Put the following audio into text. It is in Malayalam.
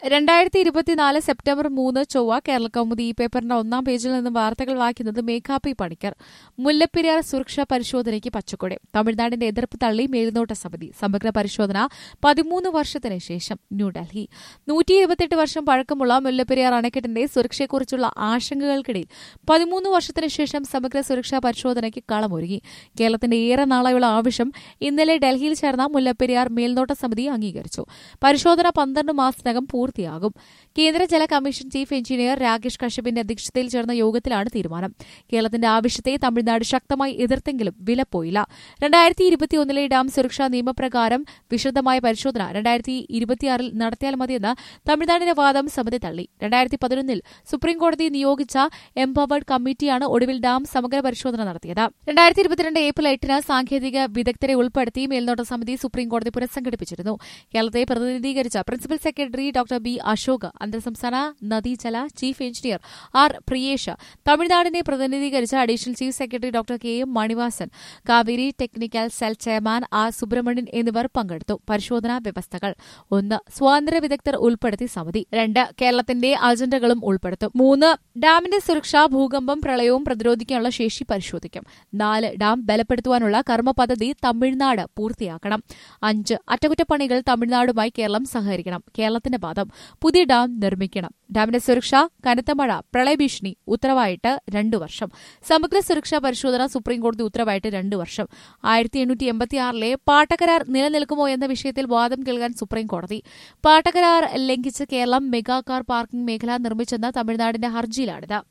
രണ്ടായിരത്തി ഇരുപത്തിനാല് സെപ്റ്റംബർ മൂന്ന് ചൊവ്വ കേരള കൗമുദി ഈ പേപ്പറിന്റെ ഒന്നാം പേജിൽ നിന്ന് വാർത്തകൾ വായിക്കുന്നത് മേഘാപി പണിക്കർ മുല്ലപ്പെരിയാർ സുരക്ഷാ പരിശോധനയ്ക്ക് പച്ചക്കൊടി തമിഴ്നാടിന്റെ എതിർപ്പ് തള്ളി മേൽനോട്ട സമിതി സമഗ്ര പരിശോധന പതിമൂന്ന് വർഷത്തിന് ശേഷം ന്യൂഡൽഹി നൂറ്റി ഇരുപത്തെട്ട് വർഷം പഴക്കമുള്ള മുല്ലപ്പെരിയാർ അണക്കെട്ടിന്റെ സുരക്ഷയെക്കുറിച്ചുള്ള ആശങ്കകൾക്കിടയിൽ പതിമൂന്ന് വർഷത്തിന് ശേഷം സമഗ്ര സുരക്ഷാ പരിശോധനയ്ക്ക് കളമൊരുങ്ങി കേരളത്തിന്റെ ഏറെ നാളെയുള്ള ആവശ്യം ഇന്നലെ ഡൽഹിയിൽ ചേർന്ന മുല്ലപ്പെരിയാർ മേൽനോട്ട സമിതി അംഗീകരിച്ചു പരിശോധന പന്ത്രണ്ട് മാസത്തിനകം പൂർത്തിയാകും കേന്ദ്ര ജല കമ്മീഷൻ ചീഫ് എഞ്ചിനീയർ രാകേഷ് കശ്യപിന്റെ അധ്യക്ഷതയിൽ ചേർന്ന യോഗത്തിലാണ് തീരുമാനം കേരളത്തിന്റെ ആവശ്യത്തെ തമിഴ്നാട് ശക്തമായി എതിർത്തെങ്കിലും വിലപ്പോയില്ല രണ്ടായിരത്തി ഇരുപത്തിയൊന്നിലെ ഡാം സുരക്ഷാ നിയമപ്രകാരം വിശദമായ പരിശോധന രണ്ടായിരത്തി ഇരുപത്തിയാറിൽ നടത്തിയാൽ മതിയെന്ന് തമിഴ്നാടിന്റെ വാദം സമിതി തള്ളി രണ്ടായിരത്തി പതിനൊന്നിൽ സുപ്രീംകോടതി നിയോഗിച്ച എംപവേർഡ് കമ്മിറ്റിയാണ് ഒടുവിൽ ഡാം സമഗ്ര പരിശോധന നടത്തിയത് രണ്ടായിരത്തി ഇരുപത്തിരണ്ട് ഏപ്രിൽ എട്ടിന് സാങ്കേതിക വിദഗ്ധരെ ഉൾപ്പെടുത്തി മേൽനോട്ട സമിതി സുപ്രീംകോടതി പുനഃസംഘടിപ്പിച്ചിരുന്നു കേരളത്തെ പ്രതിനിധീകരിച്ച principal secretary doctor B Ashok അന്തർസംസ്ഥാന നദീജല ചീഫ് എഞ്ചിനീയർ ആർ പ്രിയേഷ് തമിഴ്നാടിനെ പ്രതിനിധീകരിച്ച additional chief secretary doctor K M Manivasan Kaveri technical cell chairman R Subramanian എന്നിവർ പങ്കെടുത്തു പരിശോധനാ വ്യവസ്ഥകൾ ഒന്ന് സ്വാതന്ത്ര്യ വിദഗ്ധർ ഉൾപ്പെടുത്തി സമിതി രണ്ട് കേരളത്തിന്റെ അജണ്ടകളും ഉൾപ്പെടുത്തും മൂന്ന് ഡാമിന്റെ സുരക്ഷ ഭൂകമ്പം പ്രളയവും പ്രതിരോധിക്കാനുള്ള ശേഷി പരിശോധിക്കും നാല് ഡാം ബലപ്പെടുത്തുവാനുള്ള കർമ്മ പദ്ധതി തമിഴ്നാട് പൂർത്തിയാക്കണം അഞ്ച് അറ്റകുറ്റപ്പണികൾ തമിഴ്നാടുമായി കേരളം സഹകരിക്കണം കേരളത്തിന്റെ വാദം പുതിയ ഡാം നിർമ്മിക്കണം ഡാമിന്റെ സുരക്ഷ കനത്ത മഴ പ്രളയഭീഷണി ഉത്തരവായിട്ട് രണ്ടു വർഷം സമഗ്ര സുരക്ഷാ പരിശോധന സുപ്രീംകോടതി ഉത്തരവായിട്ട് രണ്ടു വർഷം ആയിരത്തി എണ്ണൂറ്റി എൺപത്തിയാറിലെ പാട്ടക്കരാർ നിലനിൽക്കുമോ എന്ന വിഷയത്തിൽ വാദം കേൾക്കാൻ സുപ്രീംകോടതി പാട്ടക്കരാർ ലംഘിച്ച് കേരളം മെഗാ കാർ പാർക്കിംഗ് മേഖല നിർമ്മിച്ചെന്ന തമിഴ്നാടിന്റെ ഹർജിയിലാണിത്